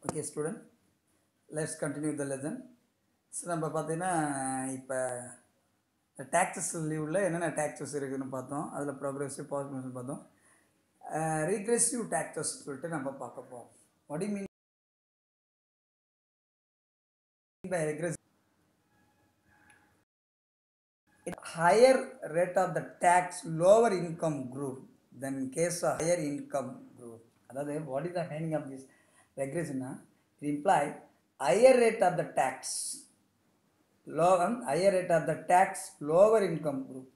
Okay student let's continue the lesson so நம்ம பார்த்தீங்கன்னா இப்போ டேக்ஸஸ் லீவில் என்னென்ன டேக்ஸஸ் இருக்குதுன்னு பார்த்தோம் அதில் ப்ரோக்ரெசிவ் பாசிபிள்ஸ் பார்த்தோம் ரீக்ரெசிவ் டேக்ஸஸ் சொல்லிட்டு நம்ம பார்க்க போகிறோம் what you mean by regressive higher rate of the tax lower income group than in case of higher income group அதாவது what is the meaning of this regression it imply higher rate of the tax lower higher rate of the tax lower income group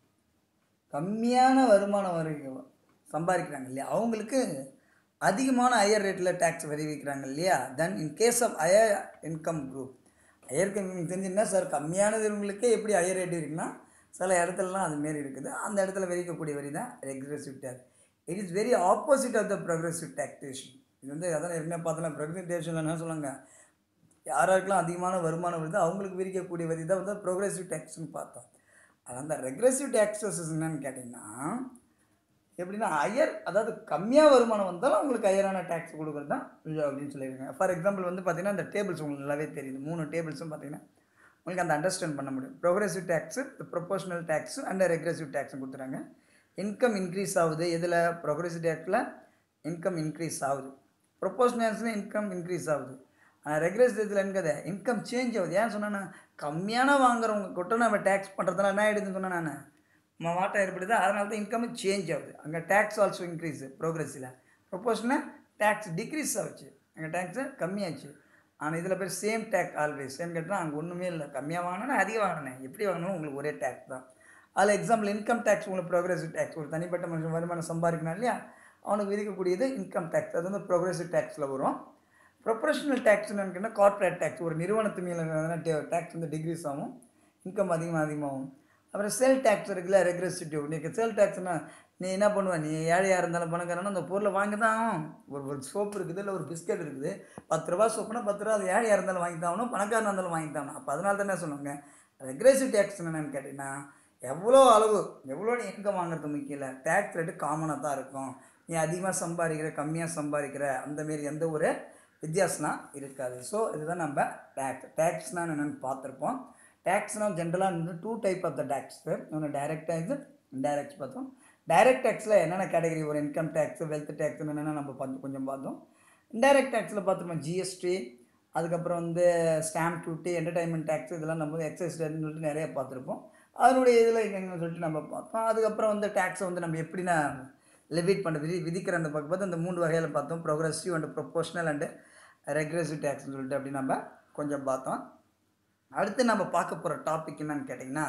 கம்மியான வருமானம் வரை சம்பாதிக்கிறாங்க இல்லையா அவங்களுக்கு அதிகமான higher ரேட்டில் tax வரி வைக்கிறாங்க இல்லையா then in case of higher income group higher உங்களுக்கு தெரிஞ்சுன்னா சார் கம்மியானதுங்களுக்கே எப்படி ஹையர் ரேட் இருக்குன்னா சில இடத்துலலாம் அது மாரி இருக்குது அந்த இடத்துல வரிக்கக்கூடிய வரி தான் regressive tax it is very opposite of the progressive taxation இது வந்து அதான் என்ன பார்த்தோம்னா ப்ரோக்ரெசிவ் டேக்ஸேஷன் என்ன சொல்லுவாங்க யாராருக்கெல்லாம் அதிகமான வருமானம் வருதோ அவங்களுக்கு விரிக்கக்கூடிய வரி தான் வந்து ப்ரோக்ரெசிவ் டேக்ஸ்னு பார்த்தோம் அது அந்த ரெக்ரெசிவ் டேக்ஸஸ் என்னன்னு கேட்டிங்கன்னா எப்படின்னா ஹையர் அதாவது கம்மியாக வருமானம் வந்தாலும் அவங்களுக்கு ஹையரான டேக்ஸ் கொடுக்குறது தான் இது அப்படின்னு சொல்லியிருக்காங்க ஃபார் எக்ஸாம்பிள் வந்து பார்த்தீங்கன்னா இந்த டேபிள்ஸ் உங்களுக்கு நல்லாவே தெரியுது மூணு டேபிள்ஸும் பார்த்தீங்கன்னா உங்களுக்கு அந்த அண்டர்ஸ்டாண்ட் பண்ண முடியும் progressive tax proportional tax and regressive டேக்ஸும் கொடுத்துறாங்க இன்கம் இன்க்ரீஸ் ஆகுது இதில் ப்ரோக்ரெசிவ் டேக்ஸில் இன்கம் இன்க்ரீஸ் ஆகுது ப்ரொபோஷனல்ஸில் இன்கம் இன்க்ரீஸ் ஆகுது ஆனால் ரெகுலேஷன் இதில் என்கதை இன்கம் சேஞ்ச் ஆகுது ஏன் சொன்னேன்னா கம்மியான வாங்குறவங்க கொட்ட நம்ம டேக்ஸ் பண்ணுறதுனால என்ன ஆகிடுதுன்னு சொன்னேன் நான் நம்ம மாட்டம் ஏற்படுது அதனால தான் இன்கம் சேஞ்ச் ஆகுது அங்கே டேக்ஸ் ஆல்சோ இன்க்ரீஸ் ப்ரோக்ரெஸில் ப்ரொபோஷனில் டேக்ஸ் டிக்ரீஸ் ஆச்சு அங்கே டேக்ஸு கம்மியாச்சு ஆனால் இதில் பேர் சேம் டேக் ஆல்வேஸ் ஏன்னு கேட்டால் அங்கே ஒன்றுமே இல்லை கம்மியாக வாங்கினா அதிகம் வாங்கினேன் எப்படி வாங்கினாலும் உங்களுக்கு ஒரே டேக்ஸ் தான் அதில் எக்ஸாம்பிள் இன்கம் டேக்ஸ் உங்களுக்கு ப்ரோக்ரெசிவ் டேக்ஸ் ஒரு தனிப்பட்ட மனுஷன் வருமானம் சம்பாதிக்கணும் இல்லையா அவனுக்கு விதிக்கக்கூடியது இன்கம் டேக்ஸ் அது வந்து ப்ரோக்ரெசிவ் டேக்ஸில் வரும் ப்ரொஃபஷனல் டேக்ஸ்னு கேட்டால் கார்ப்பரேட் டேக்ஸ் ஒரு நிறுவனத்து மேலே டேக்ஸ் வந்து டிக்ரீஸ் ஆகும் இன்கம் அதிகமாக அதிகமாகும் அப்புறம் சேல் டேக்ஸ் இருக்குல்ல ரெக்ரெசிட்டிவ் நீ சேல் டேக்ஸ்னா நீ என்ன பண்ணுவ நீ ஏழையாக இருந்தாலும் பணக்காரனா அந்த பொருளை வாங்கி தான் ஆகும் ஒரு ஒரு சோப்பு இருக்குது இல்லை ஒரு பிஸ்கட் இருக்குது பத்து ரூபா சோப்புனா பத்து ரூபா அது ஏழையாக இருந்தாலும் வாங்கி தான் ஆகணும் பணக்காரனாக இருந்தாலும் வாங்கி தான் ஆகணும் அப்போ அதனால தான் என்ன சொல்லுவாங்க ரெக்ரெசிவ் டேக்ஸ் என்னென்னு கேட்டிங்கன்னா எவ்வளோ அளவு எவ்வளோ நீ இன்கம் வாங்குறது முக்கியம் இல்லை டேக்ஸ் ரேட்டு காமனாக தான் இருக்கும் நீ அதிகமாக சம்பாதிக்கிற கம்மியாக சம்பாதிக்கிற அந்தமாரி எந்த ஒரு வித்தியாசம்லாம் இருக்காது ஸோ இதுதான் நம்ம டேக்ஸ் டேக்ஸ்னால் என்னென்னு பார்த்துருப்போம் டேக்ஸ்னால் ஜென்ரலாக வந்து two type of the tax ஒன்று டைரக்ட் டேக்ஸ் இன்டைரக்ட் பார்த்தோம் டைரக்ட் டேக்ஸில் என்னென்ன கேட்டகரி ஒரு இன்கம் டேக்ஸ் வெல்த் டேக்ஸ் என்னென்ன நம்ம பார்த்து கொஞ்சம் பார்த்தோம் இன்டைரக்ட் டேக்ஸில் பார்த்துருப்போம் ஜிஎஸ்டி அதுக்கப்புறம் வந்து ஸ்டாம்ப் டியூட்டி என்டர்டைன்மெண்ட் டேக்ஸ் இதெல்லாம் நம்ம எக்ஸைஸ் சொல்லிட்டு நிறைய பார்த்துருப்போம் அதனுடைய இதில் என்னன்னு சொல்லிட்டு நம்ம பார்த்தோம் அதுக்கப்புறம் வந்து டேக்ஸை வந்து நம்ம எப்படின்னா லெவிட் பண்ணுறது விதி விதிக்கிற அந்த பக்கம் பார்த்து அந்த மூணு வகையில் பார்த்தோம் progressive and proportional and regressive டேக்ஸ்னு சொல்லிட்டு அப்படி நம்ம கொஞ்சம் பார்த்தோம் அடுத்து நம்ம பார்க்க போகிற டாபிக் என்னன்னு கேட்டிங்கன்னா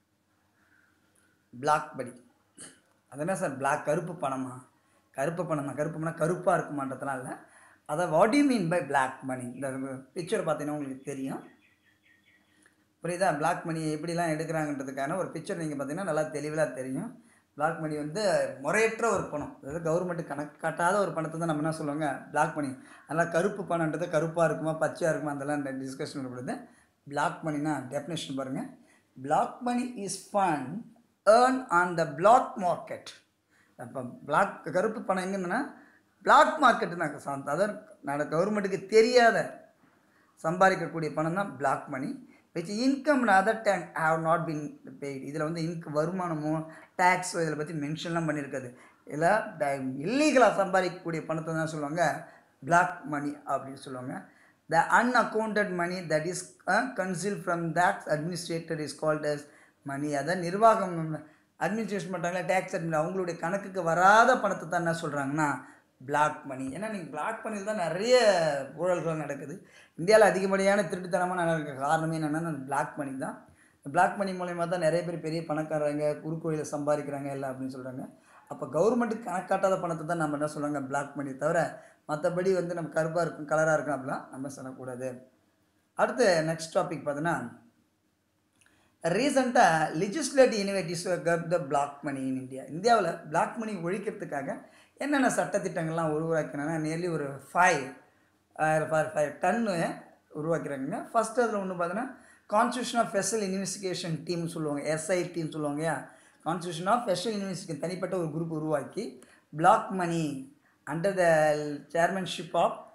பிளாக் படி அது என்ன சார் பிளாக் கருப்பு பணமா கருப்பு பணமா கருப்பு பணம் கருப்பாக இருக்குமான்றதுலாம் இல்லை அதை what you mean by black money இந்த பிக்சர் பார்த்தீங்கன்னா உங்களுக்கு தெரியும் புரியுதா பிளாக் மணி எப்படிலாம் எடுக்கிறாங்கன்றதுக்கான ஒரு பிக்சர் நீங்கள் பார்த்தீங்கன்னா நல்லா தெளிவாக தெரியும் பிளாக் மணி வந்து முறையற்ற ஒரு பணம் அதாவது கவர்மெண்ட் கணக்கு காட்டாத ஒரு பணத்தை தான் நம்ம என்ன சொல்லுவாங்க பிளாக் மணி அதனால் கருப்பு பணன்றது கருப்பாக இருக்குமா பச்சையாக இருக்குமா அதெல்லாம் டிஸ்கஷன் இருக்கப்படுது பிளாக் மணினா டெஃபினேஷன் பாருங்கள் black money is fund earn on the black market அப்போ பிளாக் கருப்பு பணம் எங்கன்னா பிளாக் மார்க்கெட்டு அதாவது நான் கவர்மெண்ட்டுக்கு தெரியாத சம்பாதிக்கக்கூடிய பணம் தான் black money which income other than have not been paid இதில் வந்து இன்க் வருமானமோ டேக்ஸோ இதில் பற்றி மென்ஷன்லாம் பண்ணியிருக்காது இதில் இல்லீகலாக சம்பாதிக்கக்கூடிய பணத்தை தான் சொல்லுவாங்க பிளாக் மணி அப்படின்னு சொல்லுவாங்க the unaccounted money that is conceal from that administrator is called as money அதான் நிர்வாகம் அட்மினிஸ்ட்ரேஷன் பண்ணுறாங்களா டேக்ஸ் அட்மின் அவங்களுடைய கணக்குக்கு வராத பணத்தை தான் என்ன சொல்கிறாங்கன்னா பிளாக் மணி ஏன்னா நீங்கள் பிளாக் மணியில் தான் நிறைய ஊழல்கள் நடக்குது இந்தியாவில் அதிகப்படியான திருட்டுத்தனமாக நடக்கிற காரணமே என்னென்னா பிளாக் மணி தான் பிளாக் மணி மூலயமா தான் நிறைய பேர் பெரிய பணக்காரங்க குறுக்கோயில சம்பாதிக்கிறாங்க எல்லாம் அப்படின்னு சொல்கிறாங்க அப்போ கவர்மெண்ட்டுக்கு கணக்காட்டாத பணத்தை தான் நம்ம என்ன சொல்கிறாங்க பிளாக் மணி தவிர மற்றபடி வந்து நம்ம கருப்பாக இருக்கும் கலராக இருக்கும் அப்படிலாம் நம்ம சொல்லக்கூடாது அடுத்து நெக்ஸ்ட் டாபிக் பார்த்தீங்கன்னா ரீசெண்டாக legislative initiatives curb the black money in India இந்தியாவில் பிளாக் மணி ஒழிக்கிறதுக்காக என்னென்ன சட்டத்திட்டங்கள்லாம் உருவாக்கினா நியர்லி ஒரு ஃபைவ் ஃபார் ஃபைவ் டன்னு உருவாக்கிறாங்க ஃபஸ்ட்டு அதில் ஒன்று பார்த்தீங்கன்னா constitution of special investigation team சொல்லுவாங்க எஸ்ஐடின்னு சொல்லுவாங்க கான்ஸ்டியூஷன் ஆஃப் ஸ்பெஷல் இன்வெஸ்டிகேஷன் தனிப்பட்ட ஒரு குரூப் உருவாக்கி black money under the chairmanship of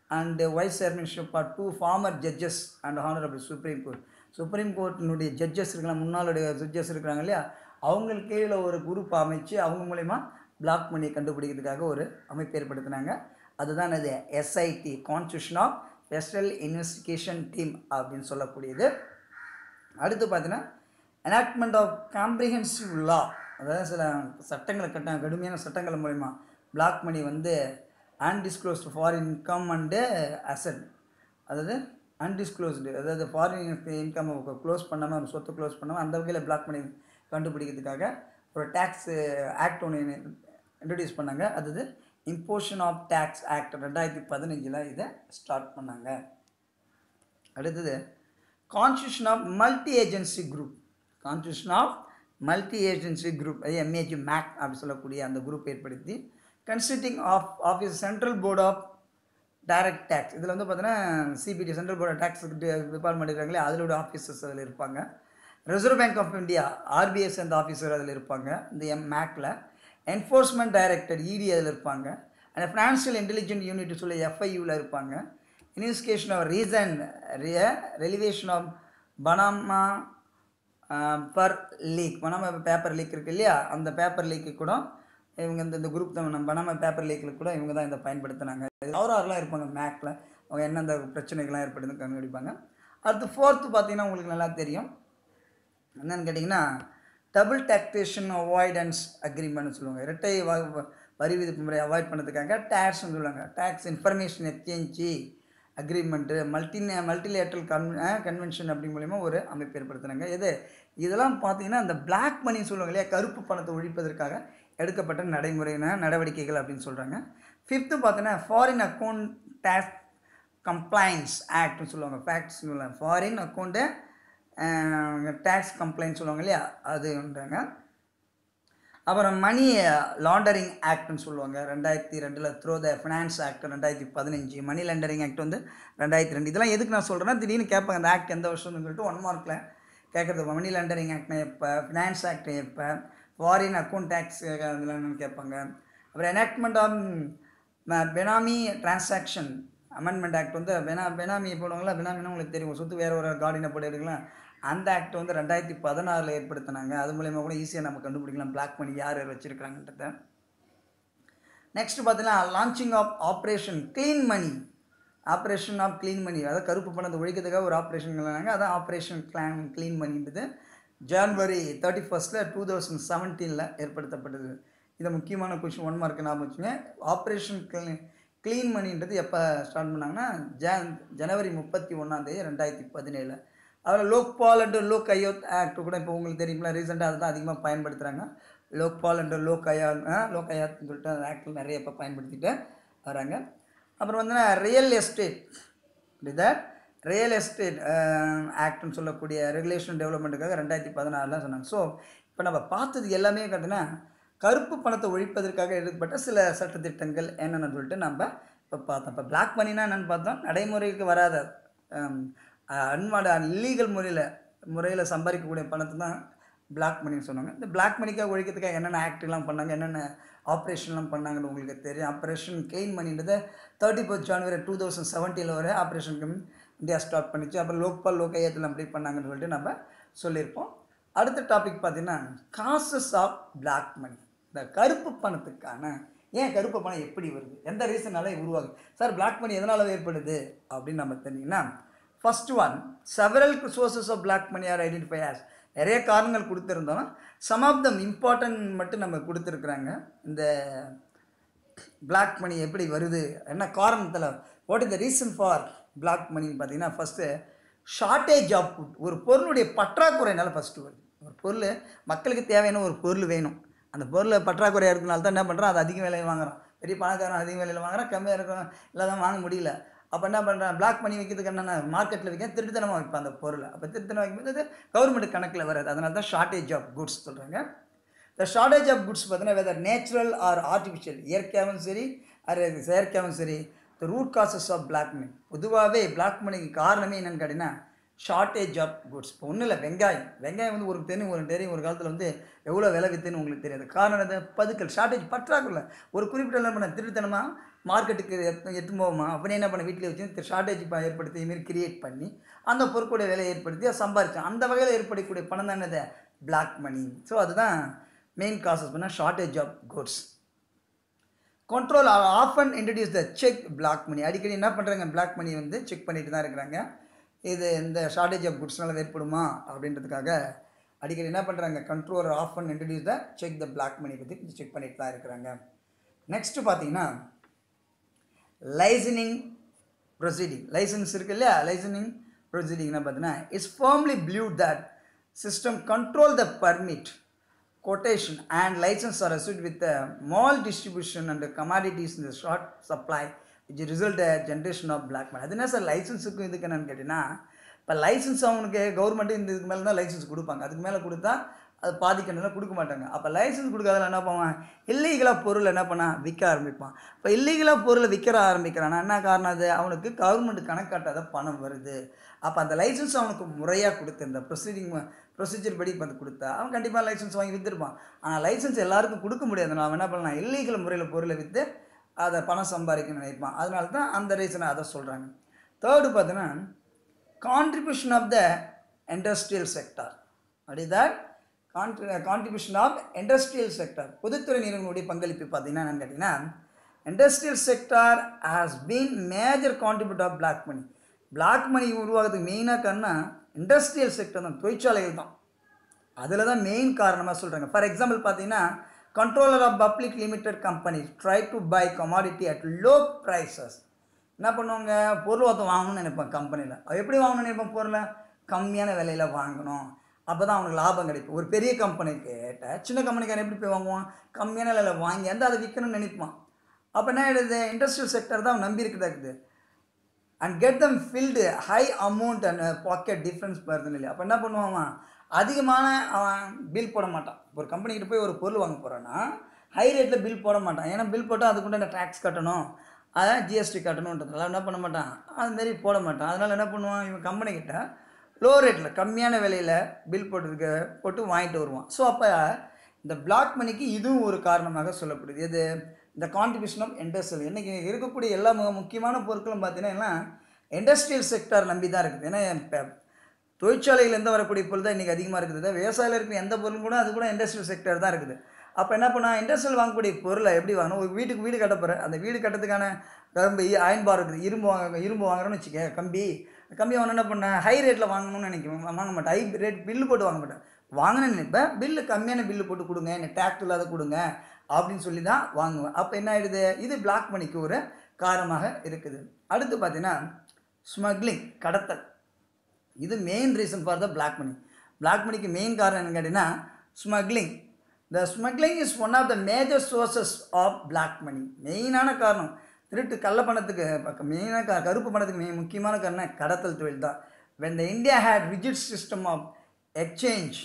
and vice chairmanship are two former judges and honourable Supreme Court Supreme கோர்ட்டினுடைய ஜட்ஜஸ் இருக்கலாம் முன்னாளுடைய ஜட்ஜஸ் இருக்கிறாங்க இல்லையா அவங்களுக்கு கீழே ஒரு குரூப் அமைச்சு அவங்க மூலயமா பிளாக் மணியை கண்டுபிடிக்கிறதுக்காக ஒரு அமைப்பு ஏற்படுத்தினாங்க அதுதான் அது SIT constitution of special investigation team அப்படின்னு சொல்லக்கூடியது அடுத்து பார்த்தீங்கன்னா enactment ஆஃப் காம்ப்ரிஹென்சிவ் லா அதாவது சில சட்டங்களை கட்ட கடுமையான சட்டங்கள் மூலிமா பிளாக் மணி வந்து undisclosed foreign income and asset அதாவது அன்டிஸ்க்ளோஸ்டு அதாவது ஃபாரின் இன்கம் க்ளோஸ் பண்ணாமல் ஒரு சொத்தை க்ளோஸ் பண்ணாமல் அந்த வகையில் பிளாக் மணி கண்டுபிடிக்கிறதுக்காக ஒரு டேக்ஸ் ஆக்ட் ஒன்று இன்ட்ரடியூஸ் பண்ணாங்க அதாவது இம்போஷன் ஆஃப் டேக்ஸ் ஆக்ட் ரெண்டாயிரத்தி பதினஞ்சில் இதை ஸ்டார்ட் பண்ணாங்க அடுத்தது constitution of multi agency group constitution of multi agency group அது எம்ஏஜி மேக் அப்படி சொல்லக்கூடிய அந்த குரூப் ஏற்படுத்தி consisting of offices central board of direct tax இதில் வந்து பார்த்தீங்கன்னா CBD central board of tax department இருக்காங்களே அதிலோட ஆஃபீஸர்ஸ் அதில் இருப்பாங்க Reserve Bank of India RBS அந்த ஆஃபீஸர் அதில் இருப்பாங்க இந்த எம் மேக்கில் என்ஃபோர்ஸ்மெண்ட் டைரக்டர் இடி அதில் இருப்பாங்க அண்ட் ஃபினான்ஷியல் இன்டெலிஜென்ட் யூனிட் சொல்லி எஃப்ஐயூவில் இருப்பாங்க investigation of reason revelation of Panama per leak Panama paper leak இருக்கு இல்லையா அந்த பேப்பர் லீக்கு கூட இவங்க இந்த இந்த குரூப் தான் நம்ம பனாமா பேப்பர் லீக்கில் கூட இவங்க தான் இதை பயன்படுத்தினாங்க அவராரெலாம் இருப்பாங்க மேக்கில் அவங்க என்னென்ன பிரச்சனைகள்லாம் ஏற்படுதுன்னு கண்டுபிடிப்பாங்க அடுத்து ஃபோர்த்து பார்த்தீங்கன்னா உங்களுக்கு நல்லா தெரியும் என்னன்னு கேட்டிங்கன்னா டபுள் டேக்டேஷன் அவாய்டன்ஸ் அக்ரிமெண்ட்னு சொல்லுவாங்க இரட்டை வ- வ- வரி விதிப்பு முறை அவாய்ட் பண்ணுறதுக்காக டேக்ஸ்னு சொல்லுவாங்க tax information exchange agreement multi multilateral con convention அப்படி மூலிமா ஒரு அமைப்பு ஏற்படுத்துனாங்க இது இதெல்லாம் பார்த்தீங்கன்னா அந்த பிளாக் மணி சொல்லுவாங்க இல்லையா கருப்பு பணத்தை ஒழிப்பதற்காக எடுக்கப்பட்ட நடைமுறைன நடவடிக்கைகள் அப்படின்னு சொல்கிறாங்க ஃபிஃப்த்து பார்த்தீங்கன்னா ஃபாரின் அக்கௌண்ட் டேக்ஸ் கம்ப்ளைன்ஸ் ஆக்ட்னு சொல்லுவாங்க ஃபேக்ட்ஸ் சொல்லுவாங்க ஃபாரின் அக்கௌண்ட்டு டேக்ஸ் கம்ப்ளைண்ட் சொல்லுவாங்க இல்லையா அதுன்றாங்க அப்புறம் மணி லாண்டரிங் ஆக்ட்னு சொல்லுவாங்க ரெண்டாயிரத்தி ரெண்டில் த்ரோ த ஃபினான்ஸ் ஆக்ட் ரெண்டாயிரத்தி பதினஞ்சு மணி லாண்டரிங் ஆக்ட் வந்து ரெண்டாயிரத்தி ரெண்டு இதெல்லாம் எதுக்கு நான் சொல்கிறேன்னா திடீர்னு கேட்பாங்க அந்த ஆக்ட் எந்த வருஷம்னு சொல்லிட்டு ஒன் மார்க்கில் கேட்குறது மணி லாண்டரிங் ஆக்ட்னா எப்போ ஃபினான்ஸ் ஆக்ட் எப்போ ஃபாரின் அக்கௌண்ட் டேக்ஸ் அதெல்லாம் கேட்பாங்க அப்புறம் enactment of benami transaction amendment act வந்து பெனா பெனாமி போடுவாங்களா பெனாமினா உங்களுக்கு தெரியும் ஒரு சொத்து வேறு ஒரு கார்டினை போடுறீங்களா அந்த ஆக்ட் வந்து ரெண்டாயிரத்தி பதினாறில் ஏற்படுத்தினாங்க அது மூலயமா கூட ஈஸியாக நம்ம கண்டுபிடிக்கலாம் பிளாக் பண்ணி யார் யார் வச்சுருக்காங்கன்றத நெக்ஸ்ட் பார்த்தீங்கன்னா launching of operation clean money operation of clean money அதாவது கருப்பு பணத்தை ஒழிக்கிறதுக்காக ஒரு ஆப்ரேஷன் பண்ணாங்க அதான் ஆப்ரேஷன் கிளான் க்ளீன் மணின்றது ஜான்வரி தேர்ட்டி ஃபஸ்ட்டில் டூ தௌசண்ட் செவன்டீனில் ஏற்படுத்தப்பட்டது இது முக்கியமான கொஷின் ஒன் மார்க் ஞாபகம் வச்சுங்க ஆப்ரேஷன் க்ளீன் க்ளீன் மணின்றது எப்போ ஸ்டார்ட் பண்ணாங்கன்னா ஜான் ஜனவரி முப்பத்தி ஒன்றாந்தேதி ரெண்டாயிரத்தி பதினேழு அதில் Lokpal and Lokayukta act கூட இப்போ உங்களுக்கு தெரியுங்களா ரீசெண்டாக அதை தான் அதிகமாக பயன்படுத்துகிறாங்க லோக்பால் அண்ட் லோக் அயா லோக் அயாத்னு சொல்லிட்டு அந்த ஆக்டில் நிறைய இப்போ பயன்படுத்திட்டு வராங்க அப்புறம் வந்து real estate that real estate ஆக்ட்னு சொல்லக்கூடிய ரெகுலேஷன் டெவலப்மெண்ட்டுக்காக ரெண்டாயிரத்தி பதினாறுலாம் சொன்னாங்க ஸோ இப்போ நம்ம பார்த்தது எல்லாமே பார்த்தீங்கன்னா கருப்பு பணத்தை ஒழிப்பதற்காக எடுக்கப்பட்ட சில சட்டத்திட்டங்கள் என்னென்னு சொல்லிட்டு நம்ம இப்போ பார்த்தோம் இப்போ பிளாக் மணினா என்னென்னு பார்த்தோம் நடைமுறைக்கு வராத அன்வாட இல்லீகல் முறையில் முறையில் சம்பாதிக்கக்கூடிய பணத்தை தான் பிளாக் மணின்னு சொன்னாங்க இந்த பிளாக் மணிக்காக ஒழிக்கிறதுக்காக என்னென்ன ஆக்ட்லாம் பண்ணாங்க என்னென்ன ஆப்ரேஷன்லாம் பண்ணாங்கன்னு உங்களுக்கு தெரியும் ஆப்ரேஷன் கெயின் மணின்றது thirty fourth January two thousand செவன்டீனில் வரை ஆப்ரேஷன் இந்தியா ஸ்டார்ட் பண்ணிச்சு அப்புறம் லோக்பால் லோகையத்தில் அப்படி பண்ணாங்கன்னு சொல்லிட்டு நம்ம சொல்லியிருப்போம் அடுத்த டாபிக் பார்த்தீங்கன்னா காசஸ் ஆஃப் பிளாக் மணி இந்த கருப்பு பணத்துக்கான ஏன் கருப்பு பணம் எப்படி வருது எந்த ரீசனால உருவாகுது சார் பிளாக் மணி எதனால் ஏற்படுது அப்படின்னு நம்ம தெரிஞ்சிங்கன்னா first one several sources of black money are identify as நிறைய காரணங்கள் கொடுத்துருந்தோம் சம் ஆஃப் தம் இம்பார்ட்டன்ட் மட்டும் நம்ம கொடுத்துருக்குறாங்க இந்த பிளாக் மணி எப்படி வருது என்ன காரணத்தில் what is the reason for black மணின்னு பார்த்தீங்கன்னா ஃபஸ்ட்டு ஷார்ட்டேஜ் ஆஃப் ஃபுட் ஒரு பொருளுடைய பற்றாக்குறைனால ஃபஸ்ட்டு வருது ஒரு பொருள் மக்களுக்கு தேவையான ஒரு பொருள் வேணும் அந்த பொருளை பற்றாக்குறையாக இருக்கிறனால தான் என்ன பண்ணுறான் அது அதிக விலையில் வாங்குறான் பெரிய பணக்காரன் அதிக விலையில் வாங்குறான் கம்மியாக இருக்கிறான் இல்லாதான் வாங்க முடியல அப்போ என்ன பண்ணுறான் பிளாக் பண்ணி வைக்கிறதுக்கு என்னென்ன மார்க்கெட்டில் வைக்க திருட்டுத்தனமாக வைப்பான் அந்த பொருளை அப்போ திருத்தனம் வைக்கும்போது அது கவர்மெண்ட் கணக்கில் வராது அதனால தான் ஷார்ட்டேஜ் ஆஃப் குட்ஸ் சொல்கிறாங்க இந்த ஷார்ட்டேஜ் ஆஃப் குட்ஸ் பார்த்தீங்கன்னா வெதர் நேச்சுரல் ஆர் ஆர்டிஃபிஷியல் இயற்கையாகவும் சரி அது செயற்கையாகவும் சரி the root causes of black money பொதுவாகவே பிளாக் மணிக்கு காரணமே என்னென்னு கேட்டிங்கன்னா ஷார்ட்டேஜ் ஆஃப் குட்ஸ் இப்போ ஒன்றும் இல்லை வெங்காயம் வெங்காயம் வந்து ஒரு தெரியும் ஒரு தெரியும் ஒரு காலத்தில் வந்து எவ்வளோ விலை விற்றுன்னு உங்களுக்கு தெரியாது காரணம் அது பதுக்கல் ஷார்ட்டேஜ் பற்றாக்குள்ள ஒரு குறிப்பிட்ட என்ன பண்ண திருத்தனமாக மார்க்கெட்டுக்கு எத்து எட்டு போவோமா அப்படி என்ன பண்ண வீட்டில் வச்சு ஷார்ட்டேஜ் ஏற்படுத்தி இதுமாரி கிரியேட் பண்ணி அந்த பொருட்களுடைய விலையை ஏற்படுத்தி அதை சம்பாரிச்சான் அந்த வகையில் ஏற்படக்கூடிய பணம் தான் என்னது பிளாக் மணி ஸோ அதுதான் மெயின் காசஸ் பண்ணால் shortage of goods control often introduce the check black money அடிக்கடி என்ன பண்ணுறாங்க பிளாக் மணி வந்து செக் பண்ணிட்டு தான் இருக்கிறாங்க இது இந்த ஷார்ட்டேஜ் ஆஃப் குட்ஸ்னால ஏற்படுமா அப்படின்றதுக்காக அடிக்கடி என்ன பண்ணுறாங்க control often introduce the check the black money பற்றி செக் பண்ணிட்டு தான் இருக்கிறாங்க நெக்ஸ்ட்டு பார்த்தீங்கன்னா லைசனிங் ப்ரொசீடிங் லைசன்ஸ் இருக்கு இல்லையா லைசனிங் ப்ரொசீடிங்னா பார்த்தீங்கன்னா it's firmly believed that system control the permit quotation and license are associated with the mall distribution and the commodities in the short supply which result a generation of black money அது என்ன sir லைசன்ஸுக்கும் இதுக்கு என்னன்னு கேட்டிங்கன்னா இப்போ licence அவனுக்கு government இந்த இதுக்கு மேலே தான் லைசன்ஸ் கொடுப்பாங்க அதுக்கு மேலே கொடுத்தா அது பாதிக்கணும்னா கொடுக்க மாட்டாங்க அப்போ லைசன்ஸ் கொடுக்காதல என்ன பண்ணுவான் இல்லீகலாக பொருள் என்ன பண்ணா விற்க ஆரம்பிப்பான் இப்போ இல்லீகலாக பொருளை விற்கிற ஆரம்பிக்கிறான்னா என்ன காரணம் அது அவனுக்கு கவர்மெண்ட் கணக்காட்டாத பணம் வருது அப்போ அந்த லைசன்ஸ் அவனுக்கு முறையாக கொடுத்து இந்த ப்ரொசீடிங் ப்ரொசீஜர் படி வந்து கொடுத்தா அவன் கண்டிப்பாக லைசன்ஸ் வாங்கி விற்றுருப்பான் ஆனால் லைசன்ஸ் எல்லாருக்கும் கொடுக்க முடியாது நான் என்ன பண்ணலாம் இல்லீகல் முறையில் பொருளை விற்று அதை பணம் சம்பாதிக்க நினைப்பான் அதனால தான் அந்த ரீசனை அதை சொல்கிறாங்க தேர்டு பார்த்தீங்கன்னா contribution of the industrial sector அப்படிதான் கான்ட்ரிபியூஷன் ஆஃப் இண்டஸ்ட்ரியல் செக்டார் பொதுத்துறை நிறுவனங்களுடைய பங்களிப்பு பார்த்தீங்கன்னா என்னன்னு கேட்டிங்கன்னா industrial sector has been major contribute of black money black money உருவாகிறதுக்கு மெயினாக காரணம் இண்டஸ்ட்ரியல் செக்டர் தான் தொழிற்சாலைகள் தான் அதில் தான் மெயின் காரணமாக சொல்கிறாங்க ஃபார் எக்ஸாம்பிள் பார்த்தீங்கன்னா controller of public limited company try to buy commodity at low prices என்ன பண்ணுவாங்க பொருள் ஒருத்தன் வாங்கணும்னு நினைப்பான் கம்பெனியில் எப்படி வாங்கணும்னு நினைப்பான் பொருளை கம்மியான விலையில் வாங்கணும் அப்போ தான் அவனுக்கு லாபம் கிடைக்கும் ஒரு பெரிய கம்பெனி கேட்ட சின்ன கம்பெனிக்காரன் எப்படி போய் வாங்குவான் கம்மியான விலையில் வாங்கி வந்து அதை விற்கணும்னு நினைப்பான் அப்போ என்ன ஆகிடுது இண்டஸ்ட்ரியல் செக்டர் தான் அவன் நம்பி இருக்குதா இருக்குது and get them filled high amount and pocket difference personally அப்போ என்ன பண்ணுவான் அவன்? அதிகமான அவன் பில் போட மாட்டான் ஒரு கம்பெனிக்கிட்ட போய் ஒரு பொருள் வாங்க போகிறான்னா ஹை ரேட்டில் பில் போட மாட்டான் ஏன்னா பில் போட்டால் அதுக்குண்டான டேக்ஸ் கட்டணும் அதான் ஜிஎஸ்டி கட்டணுன்றதுனால என்ன பண்ண மாட்டான் அதுமாரி போட மாட்டான் அதனால் என்ன பண்ணுவான் இவன் கம்பெனிக்கிட்ட லோ ரேட்டில் கம்மியான விலையில் பில் போட்டுருக்க போட்டு வாங்கிட்டு வருவான் ஸோ அப்போ இந்த பிளாக் மணிக்கு இதுவும் ஒரு காரணமாக சொல்லப்படுது எது இந்த கான்ட்ரிபியூஷன் ஆஃப் இண்டஸ்ட்ரியல் இன்றைக்கி இருக்கக்கூடிய எல்லா மு- முக்கியமான பொருட்களும் பார்த்தீங்கன்னா எல்லாம் இண்டஸ்ட்ரியல் செக்டார் நம்பி தான் இருக்குது ஏன்னா இப்போ தொழிற்சாலையிலேருந்து வரக்கூடிய பொருள் தான் இன்றைக்கி அதிகமாக இருக்குது விவசாயியில் இருக்கிற எந்த பொருளும் கூட அது கூட இண்டஸ்ட்ரியல் செக்டர் தான் இருக்குது அப்போ என்ன பண்ணா இண்டஸ்ட்ரியல் வாங்கக்கூடிய பொருளை எப்படி வாங்கணும் ஒரு வீட்டுக்கு வீடு கட்ட போகிறேன் அந்த வீடு கட்டுறதுக்கான கரும்பு அயன் பார் இருக்குது இரும்பு வாங்க இரும்பு வாங்குறோன்னு வச்சுக்க கம்பி கம்பி வாங்க என்ன பண்ணேன் ஹை ரேட்டில் வாங்கணும்னு நினைக்கிறேன் வாங்க மாட்டேன் ஹை ரேட் பில்லு போட்டு வாங்க மாட்டேன் வாங்கணும்னு நினைப்பேன் பில்லு கம்மியான பில்லு போட்டு கொடுங்க எனக்கு டேக்ட் இல்லாத கொடுங்க அப்படின்னு சொல்லி தான் வாங்குவேன் அப்போ என்ன ஆயிடுது இது பிளாக் மணிக்கு ஒரு காரணமாக இருக்குது அடுத்து பார்த்தீங்கன்னா ஸ்மக்லிங் கடத்தல் இது main reason for the black money black மணிக்கு மெயின் காரணம் என்னன்னு கேட்டிங்கன்னா smuggling the smuggling is one of the major sources of black money மெயினான காரணம் திருட்டு கள்ள பணத்துக்கு பக்கம் மெயினான க கருப்பு பணத்துக்கு மெயின் முக்கியமான காரணம் கடத்தல் தொழில் தான் when the India had rigid system of exchange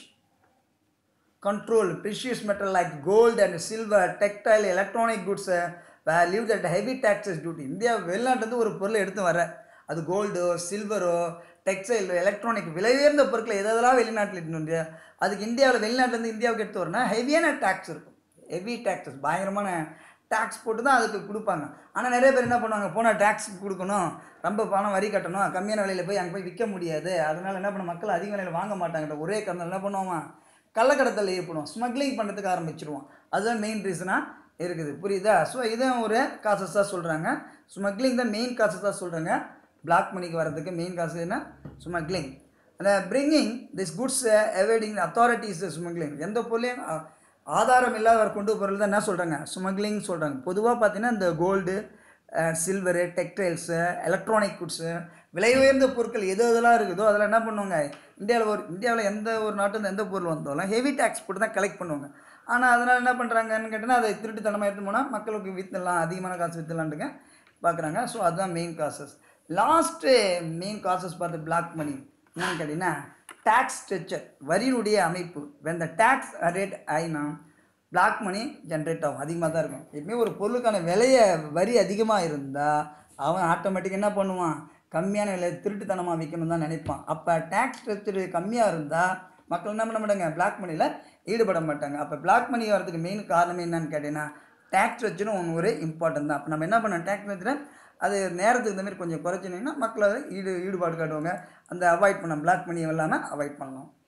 control precious metal like gold and silver, textile, electronic goods uh, were levied at heavy taxes duty. India வெளிநாட்டிலேருந்து ஒரு பொருளை எடுத்து வர அது கோல்டோ சில்வரோ டெக்ஸ்டைலோ எலக்ட்ரானிக் விலை உயர்ந்த பொருட்களை எதெல்லாம் வெளிநாட்டில் எடுத்துன்னு வந்து அதுக்கு இந்தியாவில் வெளிநாட்டிலேருந்து இந்தியாவுக்கு எடுத்து வரனா ஹெவியான டேக்ஸ் இருக்கும் ஹெவி டேக்ஸஸ் பயங்கரமான டேக்ஸ் போட்டு தான் அதுக்கு கொடுப்பாங்க ஆனால் நிறைய பேர் என்ன பண்ணுவாங்க போனால் டேக்ஸ் கொடுக்கணும் ரொம்ப பணம் வரி கட்டணும் கம்மியான விலையில் போய் அங்கே போய் விற்க முடியாது அதனால என்ன பண்ண மக்கள் அதிக விலையில் வாங்க மாட்டாங்க ஒரே காரணம் என்ன பண்ணுவான் கள்ளக்கடத்தல் ஏற்படும் ஸ்மக்லிங் பண்ணுறதுக்கு ஆரம்பிச்சிருவோம் அதுதான் மெயின் ரீசனாக இருக்குது புரியுதா ஸோ இதான் ஒரு காசஸாக சொல்கிறாங்க ஸ்மக்லிங் தான் மெயின் காசஸாக சொல்கிறாங்க பிளாக் மணிக்கு வர்றதுக்கு மெயின் காசு என்ன ஸ்மக்லிங் அந்த bringing this goods evading authorities smuggling எந்த பொருளையும் ஆ- ஆதாரம் இல்லாதவர் கொண்டு பொருள் தான் என்ன சொல்கிறாங்க ஸ்மக்லிங் சொல்கிறாங்க பொதுவாக பார்த்தீங்கன்னா இந்த gold silver textiles electronic goods விலை உயர்ந்த பொருட்கள் எது எதெல்லாம் இருக்குதோ அதெல்லாம் என்ன பண்ணுவாங்க இந்தியாவில் ஒரு இந்தியாவில் எந்த ஒரு நாட்டில் எந்த பொருள் வந்தாலும் ஹெவி டேக்ஸ் போட்டு தான் கலெக்ட் பண்ணுவாங்க ஆனால் அதனால் என்ன பண்ணுறாங்கன்னு கேட்டிங்கன்னா அதை திருட்டுத்தனமாக எடுத்து போனால் மக்களுக்கு விற்றுலாம் அதிகமான காசு விற்றுலான்ட்டுங்க பார்க்குறாங்க ஸோ அதுதான் main causes last main causes பார்த்து பிளாக் மணி என்னன்னு கேட்டிங்கன்னா டேக்ஸ் ஸ்ட்ரக்சர் வரியினுடைய அமைப்பு when the டேக்ஸ் ரேட் ஆயினா பிளாக் மணி ஜென்ரேட் ஆகும் அதிகமாக தான் இருக்கும் எப்பவுமே ஒரு பொருளுக்கான விலையை வரி அதிகமாக இருந்தால் அவன் ஆட்டோமேட்டிக் என்ன பண்ணுவான் கம்மியான விலை திருட்டுத்தனமாக விற்கணும் தான் நினைப்பான் அப்போ டேக்ஸ் ஸ்ட்ரக்சர் கம்மியாக இருந்தால் மக்கள் என்ன பண்ண மாட்டாங்க பிளாக் மணியில் ஈடுபட மாட்டாங்க அப்போ பிளாக் மணி வரதுக்கு மெயின் காரணம் என்னன்னு கேட்டீங்கன்னா டேக்ஸ் வச்சுன்னு ஒன்று ஒரு இம்பார்ட்டன்ட் தான் அப்போ நம்ம என்ன பண்ணோம் டேக்ஸ் வச்சுட்டு அது நேரத்துக்கு இந்த மாதிரி கொஞ்சம் குறைச்சினீங்கன்னா மக்கள் அதை ஈடு ஈடுபாடு காட்டுவாங்க அந்த அவாய்ட் பண்ண பிளாக் பண்ணி இல்லாமல் அவாய்ட் பண்ணலாம்